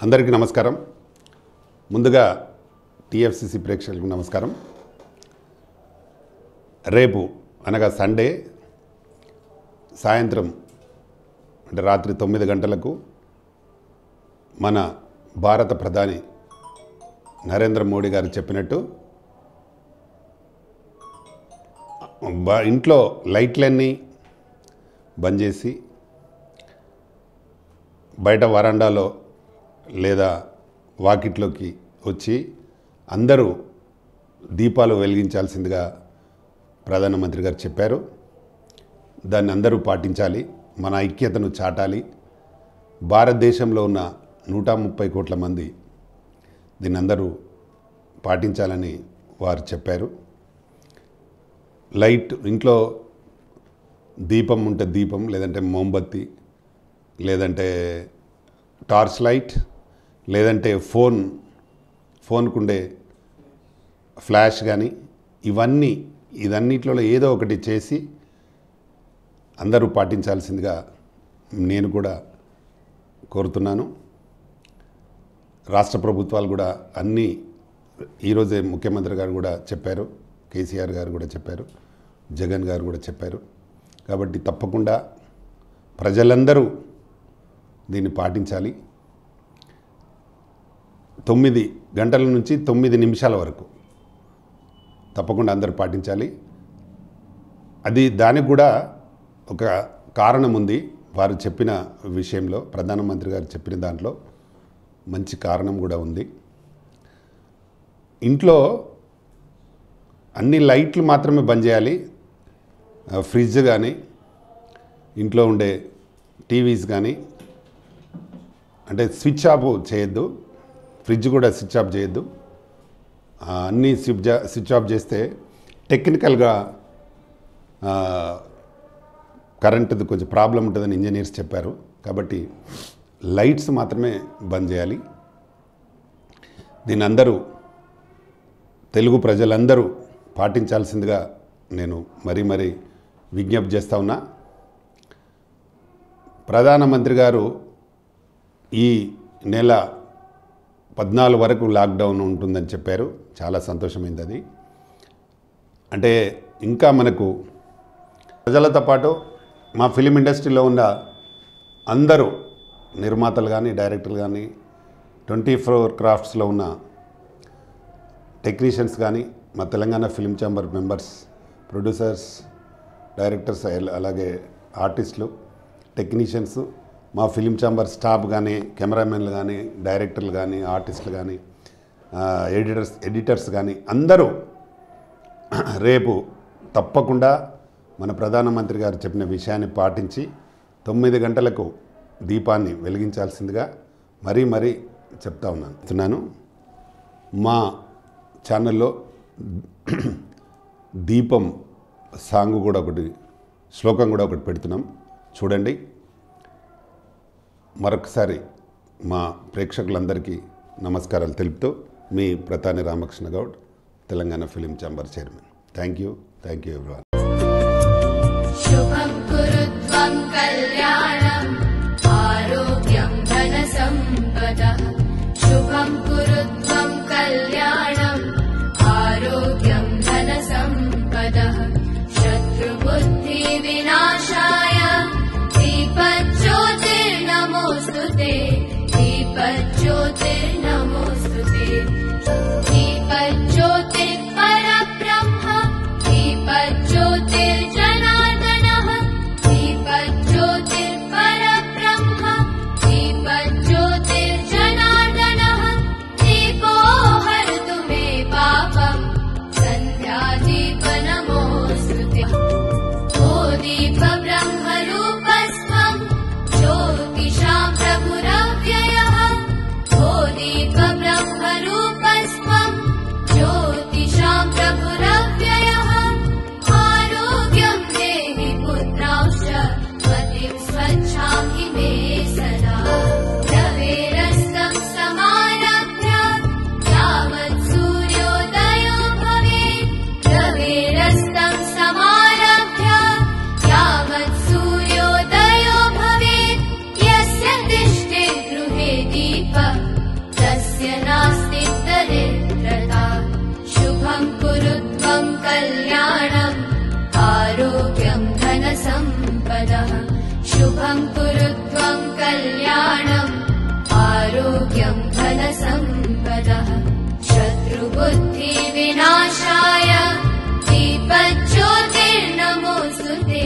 అందరికీ నమస్కారం ముందుగా టీఎఫ్సిసి ప్రేక్షకులకు నమస్కారం రేపు అనగా సండే సాయంత్రం అంటే రాత్రి తొమ్మిది గంటలకు మన భారత ప్రధాని నరేంద్ర మోడీ గారు చెప్పినట్టు బ- ఇంట్లో లైట్లన్నీ బంద్ చేసి బయట వరండాలో లేదా వాకిట్లోకి వచ్చి అందరూ దీపాలు వెలిగించాల్సిందిగా ప్రధానమంత్రి గారు చెప్పారు దాన్ని అందరూ పాటించాలి మన ఐక్యతను చాటాలి భారతదేశంలో ఉన్న నూట ముప్పై కోట్ల మంది దీన్ని అందరూ పాటించాలని వారు చెప్పారు లైట్ ఇంట్లో దీపం ఉంటే దీపం లేదంటే మోంబత్తి లేదంటే టార్చ్ లైట్ లేదంటే ఫోన్ ఫోన్కుండే ఫ్లాష్ కానీ ఇవన్నీ ఇదన్నిట్లో ఏదో ఒకటి చేసి అందరూ పాటించాల్సిందిగా నేను కూడా కోరుతున్నాను రాష్ట్ర ప్రభుత్వాలు కూడా అన్నీ ఈరోజే ముఖ్యమంత్రి గారు కూడా చెప్పారు కేసీఆర్ గారు కూడా చెప్పారు జగన్ గారు కూడా చెప్పారు కాబట్టి తప్పకుండా ప్రజలందరూ దీన్ని పాటించాలి తొమ్మిది గంటల నుంచి తొమ్మిది నిమిషాల వరకు తప్పకుండా అందరూ పాటించాలి అది దానికి కూడా ఒక కారణం ఉంది వారు చెప్పిన విషయంలో ప్రధానమంత్రి గారు చెప్పిన దాంట్లో మంచి కారణం కూడా ఉంది ఇంట్లో అన్ని లైట్లు మాత్రమే బంద్ చేయాలి ఆ, ఫ్రిడ్జ్ కానీ ఇంట్లో ఉండే టీవీస్ కానీ అంటే స్విచ్ ఆఫ్ చేయొద్దు ఫ్రిడ్జ్ కూడా స్విచ్ ఆఫ్ చేయొద్దు ఆ, అన్నీ స్విచ్ స్విచ్ ఆఫ్ చేస్తే టెక్నికల్గా ఆ, కరెంటుది కొంచెం ప్రాబ్లం ఉంటుందని ఇంజనీర్స్ చెప్పారు కాబట్టి లైట్స్ మాత్రమే బంద్ చేయాలి దీన్ని అందరూ తెలుగు ప్రజలందరూ పాటించాల్సిందిగా నేను మరీ మరీ విజ్ఞప్తి చేస్తా ఉన్నా ప్రధానమంత్రి గారు ఈ నెల పద్నాలుగు వరకు లాక్డౌన్ ఉంటుందని చెప్పారు చాలా సంతోషమైంది అది అంటే ఇంకా మనకు ప్రజలతో పాటు మా ఫిలిం ఇండస్ట్రీలో ఉన్న అందరూ నిర్మాతలు కానీ డైరెక్టర్లు కానీ ట్వంటీ ఫోర్ క్రాఫ్ట్స్లో ఉన్న టెక్నీషియన్స్ కానీ మా Telangana film chamber members producers directors అల- అలాగే ఆర్టిస్టులు టెక్నీషియన్స్ మా ఫిలిం ఛాంబర్ స్టాఫ్ కానీ కెమెరామెన్లు కానీ డైరెక్టర్లు కానీ ఆర్టిస్టులు కానీ ఆ, ఎడిటర్స్ ఎడిటర్స్ కానీ అందరూ రేపు తప్పకుండా మన ప్రధానమంత్రి గారు చెప్పిన విషయాన్ని పాటించి తొమ్మిది గంటలకు దీపాన్ని వెలిగించాల్సిందిగా మరీ మరీ చెప్తా ఉన్నాను చెప్తున్నాను మా ఛానల్లో దీపం సాంగ్ కూడా ఒకటి శ్లోకం కూడా ఒకటి పెడుతున్నాం చూడండి మరొకసారి మా ప్రేక్షకులందరికీ నమస్కారాలు తెలుపుతూ మీ Pratani Ramakrishna Goud Telangana film chamber chairman thank you thank you everyone शुभम् कुरु त्वम् कल्याणम् आरोग्यम् धनसम्पदः शुभम् कुरु त्वम् कल्याणम् आरोग्यम् धनसम्पदः शत्रुबुद्धिविनाशाय दीपज्योतिर्नमोऽस्तु ते दीपज्योतिर्नमोऽस्तु ते दीपज्योतिर्परब्रह्म दीपज्योतिर्जनार्दनः दीपज्योतिर्परब्रह्म दीपज्योतिर्जनार्दनः दीपो हरतु मे पापम् सन्ध्यादीपनमोऽस्तु ते ओ दीप ब्रह्मरूपस्त्वम् ज्योतिषाम् प्रभुरव्ययः ओ दीप ब्रह्मरूपस्त्वम् आरोग्यम् धनसम्पदः शत्रुबुद्धिविनाशाय दीपज्योतिर्नमोऽस्तु ते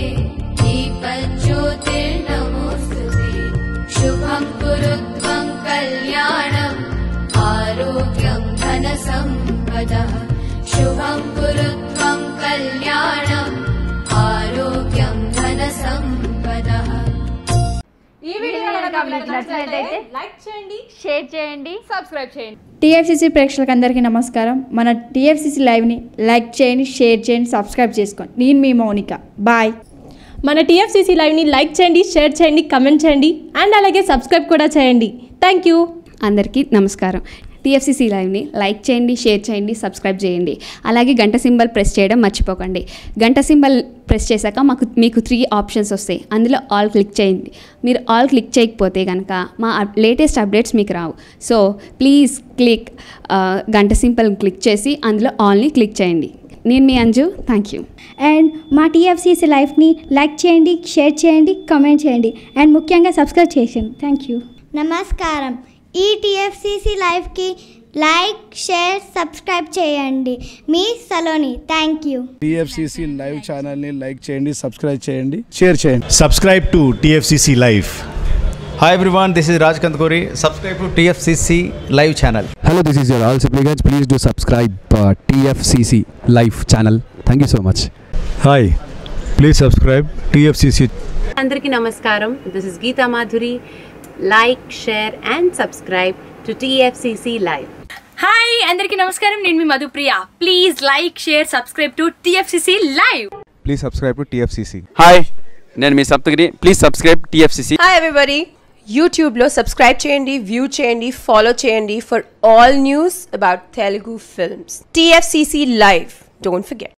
दीपज्योतिर्नमोऽस्तु ते शुभम् कुरु त्वम् कल्याणम् आरोग्यम् धनसम्पदः शुभम् कुरु त्वम् कल्याणम् आरोग्यम् धनसम्पदः ఈ వీడియో కనుక మీకు నచ్చినట్లయితే లైక్ చేయండి షేర్ చేయండి సబ్స్క్రైబ్ చేయండి టీఎఫ్సీసీ ప్రేక్షకులకు అందరికీ నమస్కారం మన టీఎఫ్సీసీ లైవ్ని లైక్ చేయండి షేర్ చేయండి సబ్స్క్రైబ్ చేసుకోండి నేను మీ మౌనిక బాయ్ మన టీఎఫ్సీసీ లైవ్ని లైక్ చేయండి షేర్ చేయండి కమెంట్ చేయండి అండ్ అలాగే సబ్స్క్రైబ్ కూడా చేయండి థ్యాంక్ యూ అందరికీ నమస్కారం టీఎఫ్సీసీ లైవ్ని లైక్ చేయండి షేర్ చేయండి సబ్స్క్రైబ్ చేయండి అలాగే గంట సింబల్ ప్రెస్ చేయడం మర్చిపోకండి గంట సింబల్ ప్రెస్ చేశాక మాకు మీకు త్రీ ఆప్షన్స్ వస్తాయి అందులో ఆల్ క్లిక్ చేయండి మీరు ఆల్ క్లిక్ చేయకపోతే కనుక మా లేటెస్ట్ అప్డేట్స్ మీకు రావు సో ప్లీజ్ క్లిక్ గంట సింబల్ క్లిక్ చేసి అందులో ఆల్ని క్లిక్ చేయండి నేను మీ అంజు థ్యాంక్ యూ అండ్ మా టీఎఫ్సీసీ లైఫ్ని లైక్ చేయండి షేర్ చేయండి కమెంట్ చేయండి అండ్ ముఖ్యంగా సబ్స్క్రైబ్ చేయండి థ్యాంక్ యూ నమస్కారం ఈ టీఎఫ్సిసి లైవ్కి లైక్ షేర్ సబ్స్క్రైబ్ చేయండి మీ Saloni thank you TFCC live ఛానల్ని లైక్ చేయండి సబ్స్క్రైబ్ చేయండి షేర్ చేయండి subscribe to TFCC Live. Hi everyone, this is Raj Kandkori. Subscribe to TFCC live channel. Hello, this is your all supplicants. Please do subscribe uh, TFCC live channel. Thank you so much. Hi, please subscribe TFCC అందరికీ నమస్కారం this is Geetha Madhuri like share and subscribe to TFCC live hi అందరికీ నమస్కారం నేను మీ Madhupriya please like share subscribe to TFCC live Please subscribe to TFCC. Hi నేను మీ Saptagiri please subscribe TFCC hi everybody యూట్యూబ్లో subscribe చేయండి వ్యూ చేయండి ఫాలో చేయండి for all news about Telugu films TFCC live don't forget